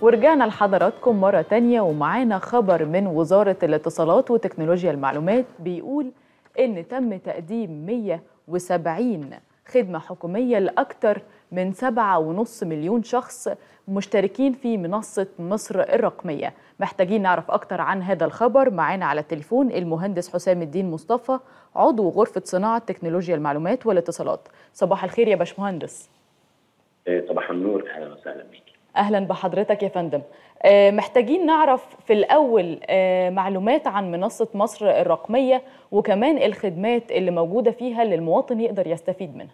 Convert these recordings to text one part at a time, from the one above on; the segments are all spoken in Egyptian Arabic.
ورجعنا لحضراتكم مرة تانية ومعانا خبر من وزارة الاتصالات وتكنولوجيا المعلومات بيقول إن تم تقديم 170 خدمة حكومية لأكثر من 7.5 مليون شخص مشتركين في منصة مصر الرقمية محتاجين نعرف أكتر عن هذا الخبر معانا على التليفون المهندس حسام الدين مصطفى عضو غرفة صناعة تكنولوجيا المعلومات والاتصالات صباح الخير يا باشمهندس صباح النور اهلا وسهلا بيك اهلا بحضرتك يا فندم محتاجين نعرف في الاول معلومات عن منصه مصر الرقميه وكمان الخدمات اللي موجوده فيها اللي المواطن يقدر يستفيد منها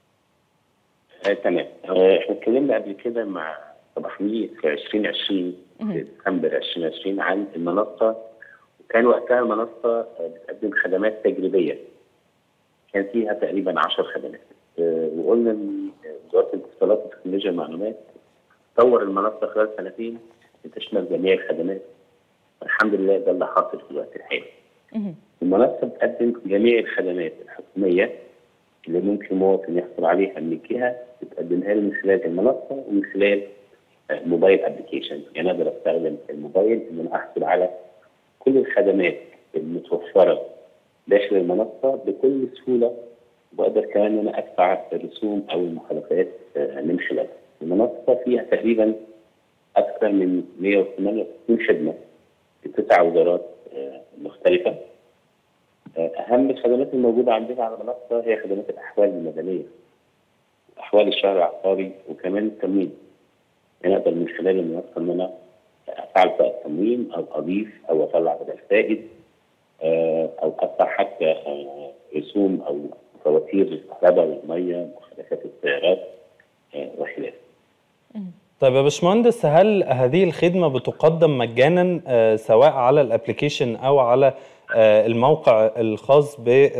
آه، تمام آه، احنا اتكلمنا قبل كده مع صباح مي في 2020 في ديسمبر 2020 عن المنصه وكان وقتها المنصه آه، بتقدم خدمات تجريبيه كان فيها تقريبا 10 خدمات آه، وقلنا ان وزاره الاتصالات وتكنولوجيا المعلومات طور المنصه خلال سنتين لتشمل جميع الخدمات الحمد لله ده اللي حاصل في الوقت الحالي المنصه بتقدم جميع الخدمات الحكوميه اللي ممكن المواطن يحصل عليها من الجهه بتقدمها له من خلال المنصه ومن خلال آه، موبايل ابلكيشن يعني اقدر استخدم الموبايل ان انا احصل على كل الخدمات المتوفره داخل المنصه بكل سهوله واقدر كمان ان انا ادفع الرسوم او المخالفات آه، من خلالها. المنصه فيها تقريبا اكثر من 168 خدمه في تسع وزارات آه، مختلفه. آه، اهم الخدمات الموجوده عندنا على المنصه هي خدمات الاحوال المدنيه. احوال الشهر العقاري وكمان التموين. يعني اقدر من خلال المنصه ان انا افعل بقى التموين او اضيف او اطلع بدل فائد آه، او ادفع حتى آه، رسوم او فواتير الكهرباء والميه مخالفات السيارات آه، وخلافه. طيب يا باشمهندس هل هذه الخدمة بتقدم مجانا آه، سواء على الابليكيشن أو على آه، الموقع الخاص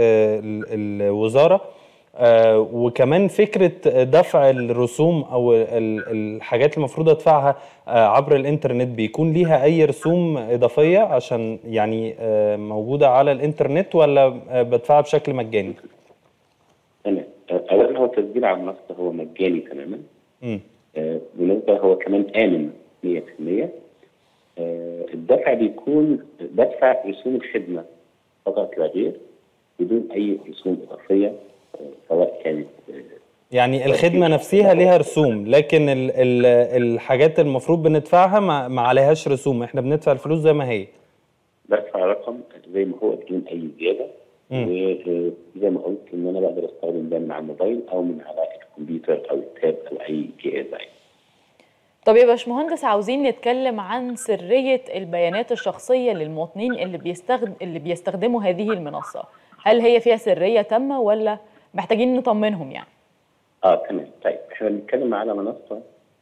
بالوزارة آه، وكمان فكرة دفع الرسوم أو ال- الحاجات المفروض أدفعها آه، عبر الإنترنت بيكون ليها أي رسوم إضافية عشان يعني آه، موجودة على الإنترنت ولا آه، بدفعها بشكل مجاني؟ تمام آه، اولا هو التسجيل على المنصه هو مجاني تماما مم. آه، بالنسبه هو كمان امن 100% آه، الدفع بيكون بدفع رسوم الخدمه فقط لا غير بدون اي رسوم اضافيه آه، سواء كانت آه، يعني الخدمة نفسها ليها رسوم لكن ال ال الحاجات المفروض بندفعها ما, ما عليهاش رسوم احنا بندفع الفلوس زي ما هي بدفع رقم زي ما هو بدون اي زياده مم. وزي ما قلت ان انا بقدر استخدم ده من على الموبايل او من على الكمبيوتر او التاب او اي جهاز عادي. طب يا باشمهندس عاوزين نتكلم عن سرية البيانات الشخصية للمواطنين اللي بيستخدم اللي بيستخدموا هذه المنصة هل هي فيها سرية تامة ولا محتاجين نطمنهم يعني اه تمام طيب احنا بنتكلم على منصه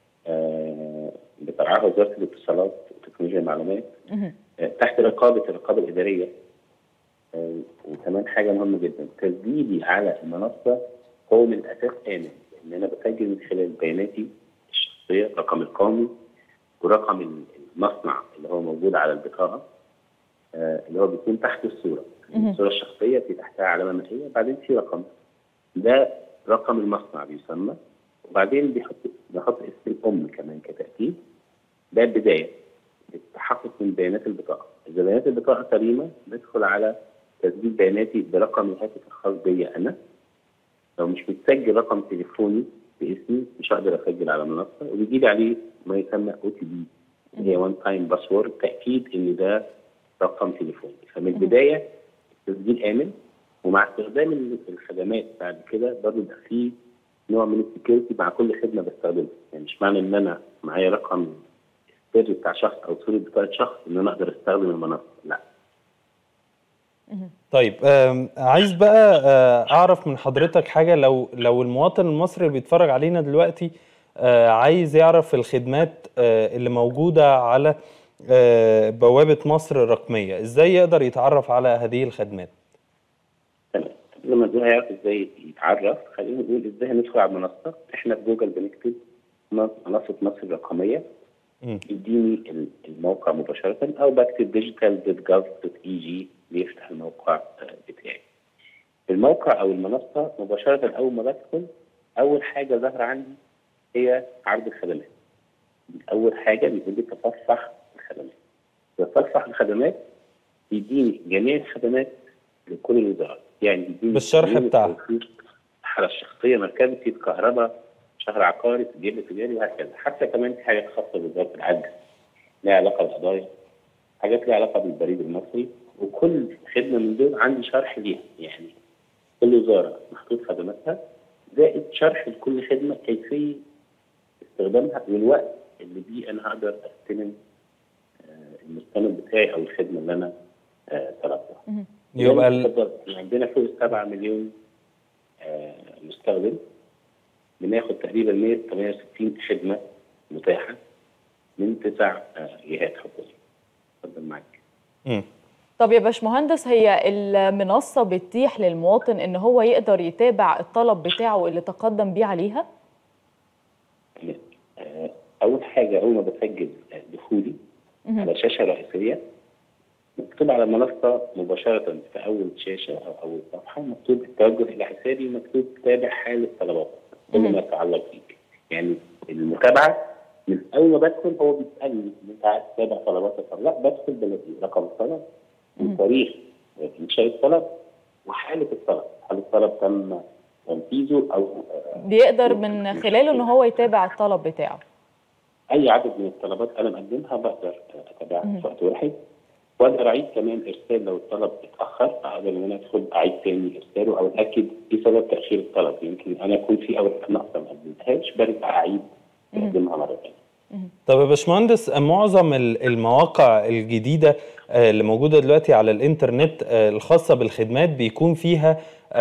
آه بترعاها وزاره الاتصالات وتكنولوجيا المعلومات مهم. آه تحت رقابه الرقابه الاداريه آه وكمان حاجه مهمه جدا تسجيلي على المنصه هو من الاساس امن ان انا بسجل من خلال بياناتي الشخصيه الرقم القومي ورقم المصنع اللي هو موجود على البطاقه آه اللي هو بيكون تحت الصوره مهم. الصوره الشخصيه في تحتها علامه مائيه بعدين في رقم ده رقم المصنع بيسمى وبعدين بيحط بيحط اسم الام كمان كتاكيد ده البدايه التحقق من بيانات البطاقه اذا بيانات البطاقه سليمه بدخل على تسجيل بياناتي برقم الهاتف الخاص بيا انا لو مش متسجل رقم تليفوني باسمي مش هقدر اسجل على المنصه وبيجي لي عليه ما يسمى او تي بي هي وان تايم باسورد تاكيد ان ده رقم تليفوني فمن البدايه التسجيل امن ومع استخدام ال- الخدمات بعد كده برضه يبقى في نوع من السكيورتي مع كل خدمه بستخدمها يعني مش معنى ان انا معايا رقم السر بتاع شخص او صوره بتاعت شخص ان انا اقدر استخدم المنصه لا طيب آم، عايز بقى آه، اعرف من حضرتك حاجة لو لو المواطن المصري اللي بيتفرج علينا دلوقتي آه، عايز يعرف الخدمات آه، اللي موجودة على آه، بوابة مصر الرقمية ازاي يقدر يتعرف على هذه الخدمات تمام لما نقول هيعرف ازاي يتعرف خلينا نقول ازاي هندخل على المنصه احنا في جوجل بنكتب منصه مصر الرقميه مم. يديني ال- الموقع مباشره او بكتب digital.gov.eg بيفتح الموقع آه، بتاعي. الموقع او المنصه مباشره اول ما بدخل اول حاجه ظاهره عندي هي عرض الخدمات. اول حاجه بيقول لي تصفح الخدمات تصفح الخدمات بيديني جميع الخدمات لكل الوزارات يعني بيديني بالشرح جميع بتاعه. التوفير، الحاله الشخصيه مركزه كهرباء شهر عقاري سجل تجاري وهكذا حتى كمان في حاجات خاصه بوزاره العدل لها علاقه بالقضايا حاجات لها علاقه بالبريد المصري وكل خدمه من دول عندي شرح ليها يعني كل وزاره محطوط خدماتها زائد شرح لكل خدمه كيفيه استخدامها والوقت اللي بيه انا هقدر استلم آه، المستند بتاعي او الخدمه اللي انا آه، طلبتها. يبقى ال... ال... عندنا فوق 7 مليون آه، مستخدم بناخد تقريبا 168 خدمه متاحه من تسع آه، جهات حكوميه. اتفضل معاك. مم. طب يا باشمهندس هي المنصة بتتيح للمواطن إن هو يقدر يتابع الطلب بتاعه اللي تقدم بيه عليها؟ آه، اول حاجه اول ما بسجل آه، دخولي مهم. على شاشه رئيسيه مكتوب على المنصه مباشره في اول شاشه او اول صفحه مكتوب التوجه الى حسابي مكتوب تابع حال الطلبات كل مهم. ما يتعلق بيك يعني المتابعه من اول ما بدخل هو بيسالني انت عايز تتابع طلباتك ولا لا بدخل بلاقي رقم الطلب مهم. وتاريخ انشاء الطلب وحاله الطلب هل الطلب تم تنفيذه او آه، بيقدر من خلاله إن هو يتابع الطلب بتاعه. اي عدد من الطلبات انا مقدمها بقدر اتابعها مهم. في وقت واحد واقدر اعيد كمان ارسال لو الطلب اتاخر اقدر ان انا ادخل اعيد تاني ارساله او اتاكد ايه سبب تاخير الطلب يمكن انا اكون في اوراق ناقصه ما قدمتهاش برجع اعيد مهم. اقدمها مره ثانيه طب يا باشمهندس معظم ال- المواقع الجديدة آه، اللي موجودة دلوقتي على الإنترنت آه، الخاصة بالخدمات بيكون فيها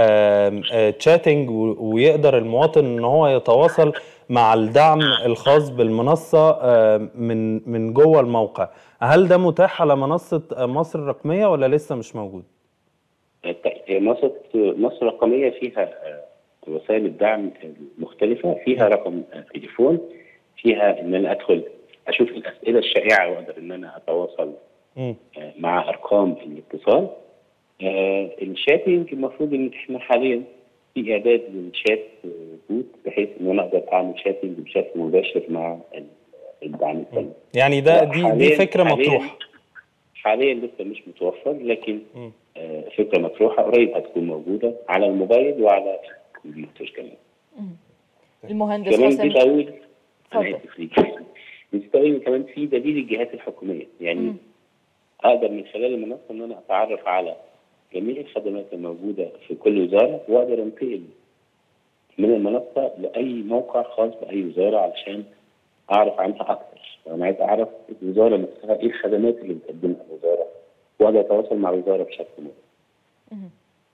تشاتنج ويقدر المواطن إن هو يتواصل مع الدعم الخاص بالمنصة آه، من من جوه الموقع هل ده متاح على منصة آه، مصر الرقمية ولا لسه مش موجود؟ الت- مصر مصر الرقميه فيها آه، وسائل الدعم المختلفه فيها رقم آه، تليفون فيها ان انا ادخل اشوف الاسئله الشائعه واقدر ان انا اتواصل مم. آه، مع ارقام الاتصال آه، الشاتنج المفروض ان احنا حاليا في اعداد للشات آه، بوت بحيث ان انا اقدر اعمل شاتنج بشكل مباشر مع ال- الدعم الفني يعني ده دي دي حالياً- فكرة حالياً- مطروحة حاليا لسه مش متوفر لكن مم. آه، فكره مطروحه قريب هتكون موجوده على الموبايل وعلى الكمبيوتر كمان المهندس كمان حسام دي تقول اتفضل. انا اسف ليك دي تقول كمان في دليل الجهات الحكوميه يعني مم. اقدر من خلال المنصه ان انا اتعرف على جميع الخدمات الموجوده في كل وزاره واقدر انتقل من المنصه لاي موقع خاص باي وزاره علشان اعرف عنها اكثر انا عايز اعرف الوزاره نفسها ايه الخدمات اللي بتقدمها الوزاره واقدر اتواصل مع الوزاره بشكل مباشر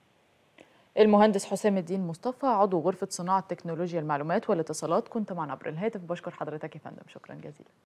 المهندس حسام الدين مصطفى عضو غرفة صناعة تكنولوجيا المعلومات والاتصالات كنت معنا عبر الهاتف بشكر حضرتك يا فندم شكرا جزيلا